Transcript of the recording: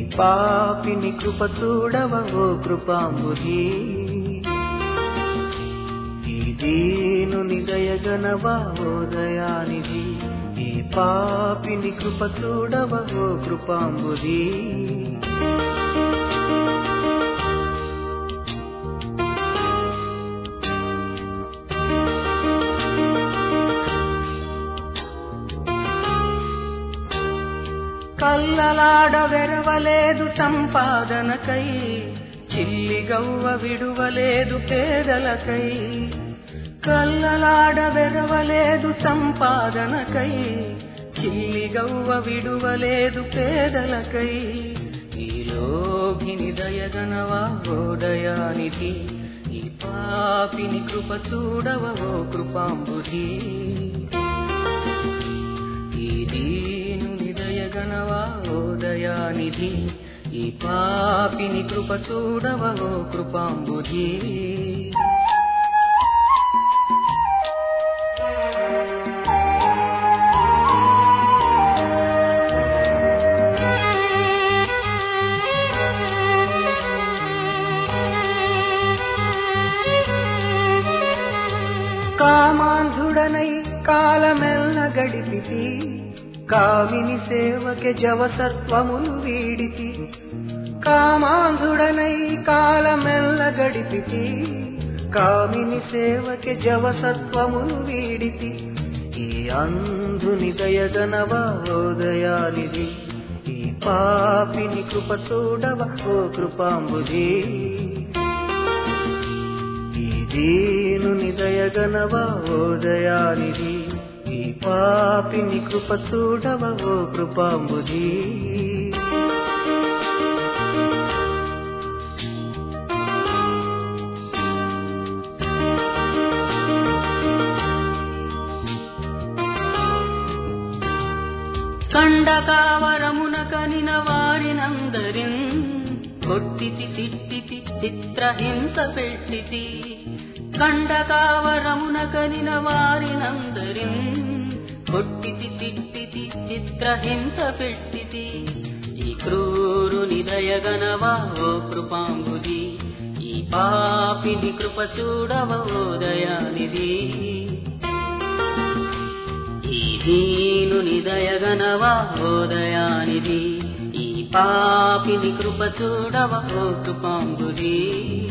పాపిని కృప చూడవ ఓ కృపాంబుధి ఈ దీనుని దయగనవా ఓ దయానిధి ఈ పాపిని కృప చూడవ ఓ కృపాంబుధి కల్లలాడ వెరవలేదు సంపాదనకై చిల్లి గవ్వ విడువలేదు పేదలకై కల్లలాడ వెరవలేదు సంపాదనకై చిల్లి గవ్వ విడువలేదు పేదలకై ఈ లోభిని దయగనవా ఓ దయానిధి ఈ పాపిని కృప చూడవ ఓ కృపాంబుధి ఈ దీనుని దయగనవా ఓ దయానిధి ఈ పాపిని కృప చూడవ ఓ కృపాంబుధి కామాంధుడనై కాలమెల్ల గడిపితి కామిని సేవకి జవసత్వములు వీడితి కామాంధుడనై కాలమెల్ల గడిపితి కామిని సేవకి జవసత్వములు వీడితి ఈ అంధుని దయగనవా ఓ దయానిధి ఈ పాపిని కృప చూడవ ఓ కృపాంబుధి ఈ దీనుని దయగనవా ఓ దయానిధి ఈ పాపిని కృప చూడవ ఓ కృపాంబుధి కండకావరమున కనిన వారినందరిన్ కొట్టితి తిట్టితి చిత్రహింస పెట్టితి కండకావరమున కనిన వారినందరిన్ కొట్టితి తిట్టితి చిత్రహింస పెట్టితి ఈ క్రూరుని దయగనవా ఓ కృపాంబుది ఈ పాపిని కృప చూడవ ఓ దయానిధి ఈ దీనుని దయగనవా ఓ దయానిధి ఈ పాపిని కృప చూడవ ఓ కృపాంబుది